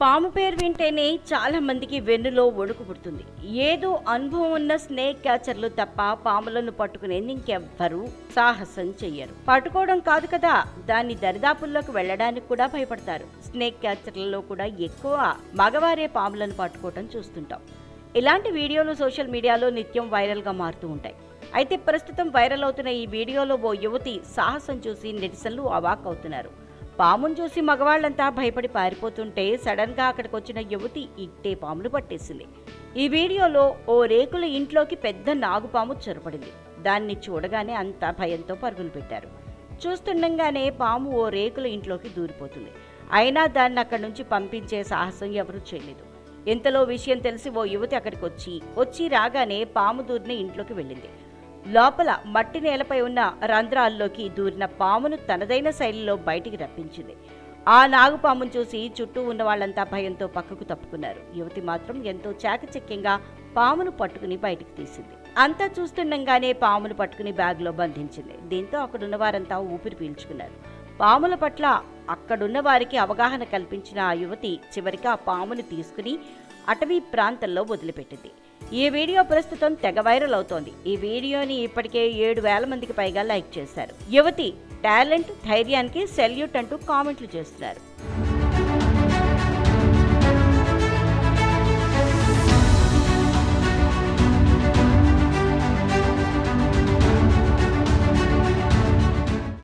పాము పేరు వింటేనే చాలా మందికి వెన్నులో వణుకు పుడుతుంది ఏదో అనుభవం ఉన్న స్నేక్ క్యాచర్లు తప్ప పాములను పట్టుకునేందుకు ఇంకెవ్వరూ సాహసం చెయ్యరు పట్టుకోవడం కాదు కదా దాన్ని దరిదాపుల్లోకి వెళ్ళడానికి కూడా భయపడతారు స్నేక్ క్యాచర్లలో కూడా ఎక్కువ మగవారే పాములను పట్టుకోవడం చూస్తుంటాం ఇలాంటి వీడియోలు సోషల్ మీడియాలో నిత్యం వైరల్గా మారుతూ ఉంటాయి అయితే ప్రస్తుతం వైరల్ అవుతున్న ఈ వీడియోలో ఓ యువతి సాహసం చూసి నెటిజన్లు అవాక్ అవుతున్నారు పామును చూసి మగవాళ్ళంతా భయపడి పారిపోతుంటే సడన్ గా అక్కడికి వచ్చిన యువతి ఇట్టే పాములు పట్టేసింది ఈ వీడియోలో ఓ రేకుల ఇంట్లోకి పెద్ద నాగుపాము చొరపడింది దాన్ని చూడగానే అంతా భయంతో పరుగులు పెట్టారు చూస్తుండగానే పాము ఓ రేకుల ఇంట్లోకి దూరిపోతుంది అయినా దాన్ని అక్కడి నుంచి పంపించే సాహసం ఎవరూ చేయలేదు ఇంతలో విషయం తెలిసి ఓ యువతి అక్కడికి వచ్చి వచ్చి రాగానే పాము దూరిన ఇంట్లోకి వెళ్ళింది లోపల మట్టి నేలపై ఉన్న రంధ్రాల్లోకి దూరిన పామును తనదైన శైలిలో బయటికి రప్పించింది ఆ నాగుపామును చూసి చుట్టూ ఉన్న వాళ్ళంతా భయంతో పక్కకు తప్పుకున్నారు యువతి మాత్రం ఎంతో చాకచక్యంగా పామును పట్టుకుని బయటికి తీసింది అంతా చూస్తుండగానే పామును పట్టుకుని బ్యాగ్లో బంధించింది దీంతో అక్కడున్న వారంతా ఊపిరి పీల్చుకున్నారు పాముల పట్ల అక్కడున్న వారికి అవగాహన కల్పించిన ఆ యువతి చివరికి ఆ పామును తీసుకుని అటవీ ప్రాంతంలో వదిలిపెట్టింది ఈ వీడియో ప్రస్తుతం తెగ వైరల్ అవుతోంది ఈ వీడియోని ఇప్పటికే ఏడు వేల మందికి పైగా లైక్ చేశారు యువతి టాలెంట్ ధైర్యానికి సెల్యూట్ అంటూ కామెంట్లు చేస్తున్నారు